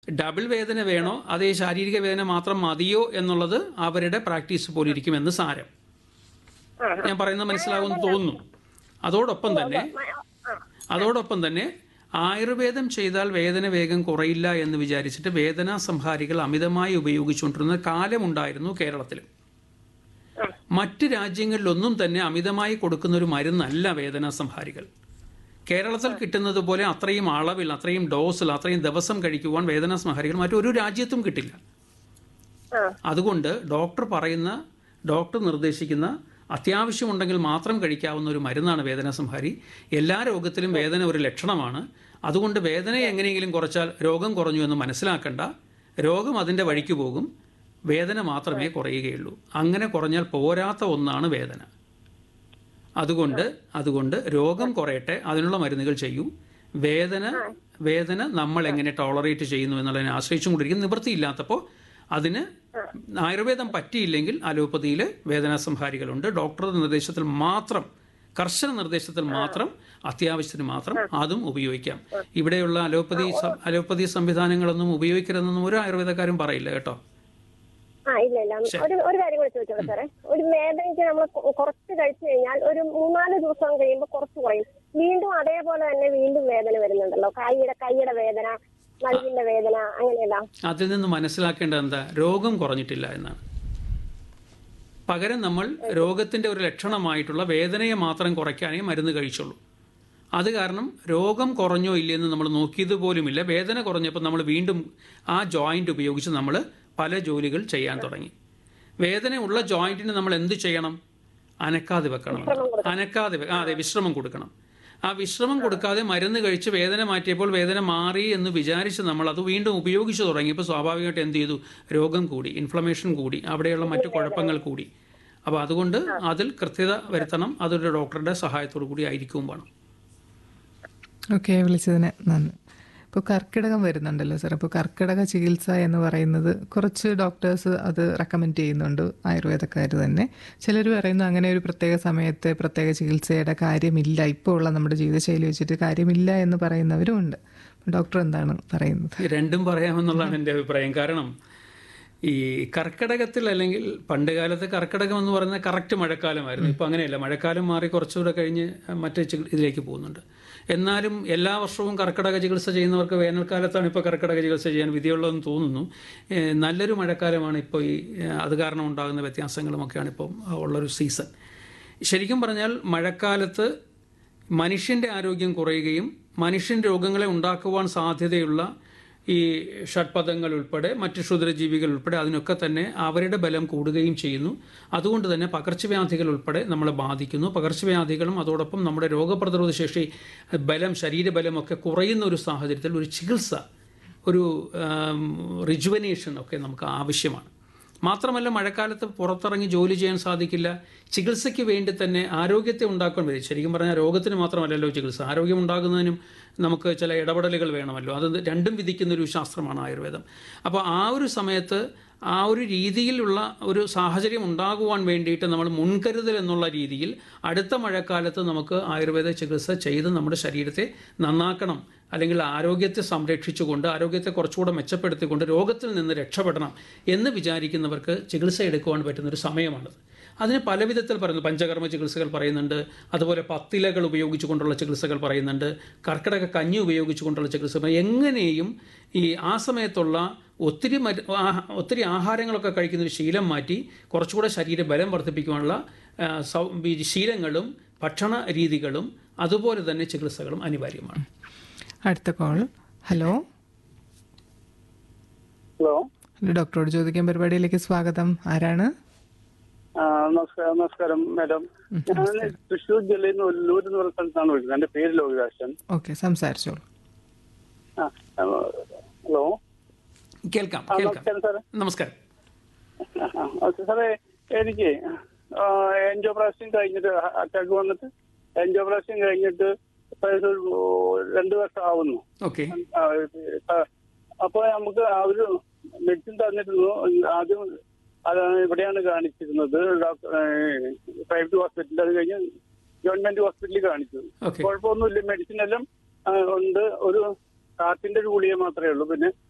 Double വേദന വേണോ അതേ ശാരീരിക വേദന മാത്രം മതിയോ എന്നുള്ളത് അവരുടെ പ്രാക്ടീസ് പോലെ ഇരിക്കുമെന്ന് സാരം ആ ഞാൻ പറയുന്നത് മനസ്സിലാവുമെന്ന് തോന്നുന്നു അതോടൊപ്പം തന്നെ ആ അതോടൊപ്പം തന്നെ ആയുർവേദം ചെയ്താൽ വേദന വേഗം കുറയില്ല എന്ന് വിചാരിച്ചിട്ട് വേദനാ സംഹാരികൾ അമിതമായി ഉപയോഗിച്ചുകൊണ്ടിരുന്ന കാലമുണ്ടായിരുന്നു കേരളത്തിൽ മറ്റ് രാജ്യങ്ങളിലൊന്നും തന്നെ അമിതമായി കൊടുക്കുന്ന ഒരു മരുന്നല്ല വേദനാ സംഹാരികൾ കേരളത്തിൽ കിട്ടുന്നത് പോലെ അത്രയും അളവിൽ അത്രയും ഡോസിൽ അത്രയും ദിവസം കഴിക്കുവാൻ വേദനാ സംഹാരികൾ മറ്റൊരു രാജ്യത്തും കിട്ടില്ല ആ അതുകൊണ്ട് ഡോക്ടർ പറയുന്ന ഡോക്ടർ നിർദ്ദേശിക്കുന്ന അത്യാവശ്യമുണ്ടെങ്കിൽ മാത്രം കഴിക്കാവുന്ന ഒരു മരുന്നാണ് വേദന സംഹാരി എല്ലാ രോഗത്തിലും വേദന ഒരു ലക്ഷണമാണ് അതുകൊണ്ട് വേദനയെ എങ്ങനെയെങ്കിലും കുറച്ചാൽ രോഗം കുറഞ്ഞു എന്ന് മനസ്സിലാക്കണ്ട രോഗം അതിൻ്റെ വഴിക്ക് പോകും വേദന മാത്രമേ കുറയുകയുള്ളൂ അങ്ങനെ കുറഞ്ഞാൽ പോരാത്ത ഒന്നാണ് വേദന അതുകൊണ്ട് അതുകൊണ്ട് രോഗം കുറയട്ടെ അതിനുള്ള മരുന്നുകൾ ചെയ്യൂ വേദന വേദന നമ്മൾ എങ്ങനെ ടോളറേറ്റ് ചെയ്യുന്നു എന്നുള്ളതിനെ ആശ്രയിച്ചും കൊണ്ടിരിക്കും നിവൃത്തിയില്ലാത്തപ്പോൾ അതിന് ആയുർവേദം പറ്റിയില്ലെങ്കിൽ അലോപ്പതിയിൽ വേദനാ സംഹാരികളുണ്ട് ഡോക്ടറുടെ നിർദ്ദേശത്തിൽ മാത്രം കർശന നിർദ്ദേശത്തിൽ മാത്രം അത്യാവശ്യത്തിന് മാത്രം അതും ഉപയോഗിക്കാം ഇവിടെയുള്ള അലോപ്പതി സം- അലോപ്പതി സംവിധാനങ്ങളൊന്നും ഉപയോഗിക്കരുതെന്നൊന്നും ഒരു ആയുർവേദക്കാരും പറയില്ല കേട്ടോ ആ ഇല്ല ഇല്ല ഒരു ഒരു കാര്യം കൂടി ചോദിച്ചോളൂ സാറേ ഒരു വേദനയ്ക്ക് നമ്മൾ കുറച്ച് കഴിച്ചു കഴിഞ്ഞാൽ ഒരു മൂന്നാല് ദിവസം കഴിയുമ്പോൾ കുറച്ച് കുറയും വീണ്ടും അതേപോലെ തന്നെ വീണ്ടും വേദന വരുന്നുണ്ടല്ലോ കൈയുടെ കൈയുടെ വേദന നടുവിന്റെ വേദന അങ്ങനെയല്ല അതിൽ നിന്ന് മനസ്സിലാക്കേണ്ടത് എന്താ രോഗം കുറഞ്ഞിട്ടില്ല എന്നാണ് പകരം നമ്മൾ രോഗത്തിന്റെ ഒരു ലക്ഷണമായിട്ടുള്ള വേദനയെ മാത്രം കുറയ്ക്കാനേ മരുന്ന് കഴിച്ചുള്ളൂ അത് കാരണം രോഗം കുറഞ്ഞോ ഇല്ലയെന്ന് നമ്മൾ നോക്കിയത് പോലുമില്ല വേദന കുറഞ്ഞപ്പോൾ നമ്മൾ വീണ്ടും ആ ജോയിന്റ് ഉപയോഗിച്ച് നമ്മൾ പല ജോലികൾ ചെയ്യാൻ തുടങ്ങി വേദന ഉള്ള ജോയിന്റിന് നമ്മൾ എന്ത് ചെയ്യണം അനക്കാതെ വെക്കണം അനക്കാതെ വെ- ആ, അതെ വിശ്രമം കൊടുക്കണം ആ വിശ്രമം കൊടുക്കാതെ മരുന്ന് കഴിച്ച് വേദന മാറ്റിയപ്പോൾ വേദന മാറി എന്ന് വിചാരിച്ച് നമ്മൾ അത് വീണ്ടും ഉപയോഗിച്ച് തുടങ്ങിയപ്പോൾ സ്വാഭാവികമായിട്ട് എന്ത് ചെയ്തു രോഗം കൂടി ഇൻഫ്ലമേഷൻ കൂടി അവിടെയുള്ള മറ്റു കുഴപ്പങ്ങൾ കൂടി അപ്പോൾ അതുകൊണ്ട് അതിൽ കൃത്യത വരുത്തണം അതൊരു ഡോക്ടറുടെ സഹായത്തോടു കൂടി ആയിരിക്കും വേണം ഓക്കെ വിളിച്ചതിന് നന്ദി ഇപ്പോൾ കർക്കിടകം വരുന്നുണ്ടല്ലോ സാർ അപ്പോൾ കർക്കിടക ചികിത്സ എന്ന് പറയുന്നത് കുറച്ച് ഡോക്ടേഴ്സ് അത് റെക്കമെൻഡ് ചെയ്യുന്നുണ്ട് ആയുർവേദക്കാർ തന്നെ ചിലർ പറയുന്നു അങ്ങനെ ഒരു പ്രത്യേക സമയത്ത് പ്രത്യേക ചികിത്സയുടെ കാര്യമില്ല ഇപ്പോൾ ഉള്ള നമ്മുടെ ജീവിതശൈലി വെച്ചിട്ട് കാര്യമില്ല എന്ന് പറയുന്നവരും ഉണ്ട് ഡോക്ടർ എന്താണ് പറയുന്നത് രണ്ടും പറയാമെന്നുള്ളതാണ് എൻ്റെ അഭിപ്രായം കാരണം ഈ കർക്കിടകത്തിൽ അല്ലെങ്കിൽ പണ്ട് കാലത്ത് കർക്കിടകം എന്ന് പറയുന്നത് കറക്റ്റ് മഴക്കാലമായിരുന്നു ഇപ്പം അങ്ങനെയല്ല മഴക്കാലം മാറി കുറച്ചുകൂടെ കഴിഞ്ഞ് മറ്റേ ചികി- ഇതിലേക്ക് പോകുന്നുണ്ട് എന്നാലും എല്ലാ വർഷവും കർക്കിടക ചികിത്സ ചെയ്യുന്നവർക്ക് വേനൽക്കാലത്താണ് ഇപ്പോൾ കർക്കിടക ചികിത്സ ചെയ്യാൻ വിധിയുള്ളതെന്ന് തോന്നുന്നു ഏഹ് നല്ലൊരു മഴക്കാലമാണ് ഇപ്പോൾ ഈ ഏഹ് അത് കാരണം ഉണ്ടാകുന്ന വ്യത്യാസങ്ങളുമൊക്കെയാണ് ഇപ്പം ഉള്ളൊരു സീസൺ ശരിക്കും പറഞ്ഞാൽ മഴക്കാലത്ത് മനുഷ്യൻ്റെ ആരോഗ്യം കുറയുകയും മനുഷ്യൻ രോഗങ്ങളെ ഉണ്ടാക്കുവാൻ സാധ്യതയുള്ള ഈ ഷഡ്പഥങ്ങൾ ഉൾപ്പെടെ മറ്റ് ക്ഷുദ്രജീവികൾ ഉൾപ്പെടെ അതിനൊക്കെ തന്നെ അവരുടെ ബലം കൂടുകയും ചെയ്യുന്നു അതുകൊണ്ട് തന്നെ പകർച്ചവ്യാധികൾ ഉൾപ്പെടെ നമ്മളെ ബാധിക്കുന്നു പകർച്ചവ്യാധികളും അതോടൊപ്പം നമ്മുടെ രോഗപ്രതിരോധ ശേഷി ബലം ശരീരബലമൊക്കെ കുറയുന്ന ഒരു സാഹചര്യത്തിൽ ഒരു ചികിത്സ ഒരു റിജുവനേഷൻ ഒക്കെ നമുക്ക് ആവശ്യമാണ് മാത്രമല്ല മഴക്കാലത്ത് പുറത്തിറങ്ങി ജോലി ചെയ്യാൻ സാധിക്കില്ല ചികിത്സയ്ക്ക് വേണ്ടി തന്നെ ആരോഗ്യത്തെ ഉണ്ടാക്കാൻ വരും ശരിക്കും പറഞ്ഞാൽ രോഗത്തിന് മാത്രമല്ലല്ലോ ചികിത്സ ആരോഗ്യം ഉണ്ടാകുന്നതിനും നമുക്ക് ചില ഇടപെടലുകൾ വേണമല്ലോ അത് രണ്ടും വിധിക്കുന്ന ഒരു ശാസ്ത്രമാണ് ആയുർവേദം അപ്പോൾ ആ ഒരു സമയത്ത് ആ ഒരു രീതിയിലുള്ള ഒരു സാഹചര്യം ഉണ്ടാകുവാൻ വേണ്ടിയിട്ട് നമ്മൾ മുൻകരുതൽ എന്നുള്ള രീതിയിൽ അടുത്ത മഴക്കാലത്ത് നമുക്ക് ആയുർവേദ ചികിത്സ ചെയ്ത് നമ്മുടെ ശരീരത്തെ നന്നാക്കണം അല്ലെങ്കിൽ ആരോഗ്യത്തെ സംരക്ഷിച്ചുകൊണ്ട് ആരോഗ്യത്തെ കുറച്ചുകൂടെ മെച്ചപ്പെടുത്തിക്കൊണ്ട് രോഗത്തിൽ നിന്ന് രക്ഷപ്പെടണം എന്ന് വിചാരിക്കുന്നവർക്ക് ചികിത്സ എടുക്കുവാൻ പറ്റുന്ന ഒരു സമയമാണത് അതിന് പല വിധത്തിൽ പറയുന്നു പഞ്ചകർമ്മ ചികിത്സകൾ പറയുന്നുണ്ട് അതുപോലെ പത്തിലകൾ ഉപയോഗിച്ചുകൊണ്ടുള്ള ചികിത്സകൾ പറയുന്നുണ്ട് കർക്കിടക കഞ്ഞി ഉപയോഗിച്ചുകൊണ്ടുള്ള ചികിത്സ പറയും. എങ്ങനെയും ഈ ആ സമയത്തുള്ള ഒത്തിരി മറ്റ് ആ- ഒത്തിരി ആഹാരങ്ങളൊക്കെ കഴിക്കുന്ന ഒരു ശീലം മാറ്റി കുറച്ചുകൂടെ ശരീര ബലം വർദ്ധിപ്പിക്കുവാനുള്ള ആ, സൗ- ഈ ശീലങ്ങളും ഭക്ഷണ രീതികളും അതുപോലെ തന്നെ ചികിത്സകളും അനിവാര്യമാണ് അടുത്ത കോൾ ഹലോ ഹലോ ഹലോ ഡോക്ടറോട് ചോദിക്കാൻ പരിപാടിയിലേക്ക് സ്വാഗതം ആരാണ് ആ, നമസ്കാരം നമസ്കാരം മാഡം ഞാൻ തൃശ്ശൂർ ജില്ലയിൽ നിന്ന് ഒല്ലൂർ എന്ന് പറഞ്ഞ സ്ഥലത്താണ് വിളിക്കുന്നത് എന്റെ പേര് ലോകിദാസൻ ഓക്കെ സംസാരിച്ചോളൂ ആ, ആ, ഹലോ കേൾക്കാം ആ, കേൾക്കാം നമസ്കാരം സാറേ നമസ്കാരം ആ, ഓക്കെ സാറേ എനിക്ക് എൻജോപ്ലാസ്റ്റിൻ കഴിഞ്ഞിട്ട് അറ്റാക്ക് വന്നിട്ട് എൻജോപ്ലാസ്റ്റിൻ കഴിഞ്ഞിട്ട് ഇപ്പൊ ഒരു രണ്ടു വർഷം ആവുന്നു ഓക്കെ ആ, ആ, അപ്പൊ നമുക്ക് ആ ഒരു മെഡിസിൻ തന്നിരുന്നു ആദ്യം അതാണ് ഇവിടെയാണ് കാണിച്ചിരുന്നത് ഡോക്ടർ പ്രൈവറ്റ് ഹോസ്പിറ്റലിൽ അത് കഴിഞ്ഞ് ഗവൺമെന്റ് ഹോസ്പിറ്റലിൽ കാണിച്ചു ഓക്കെ കുഴപ്പമൊന്നുമില്ല മെഡിസിൻ എല്ലാം ആ, ഉണ്ട് ഒരു കാറ്റിന്റെ ഒരു ഗുളിക മാത്രമേ ഉള്ളൂ പിന്നെ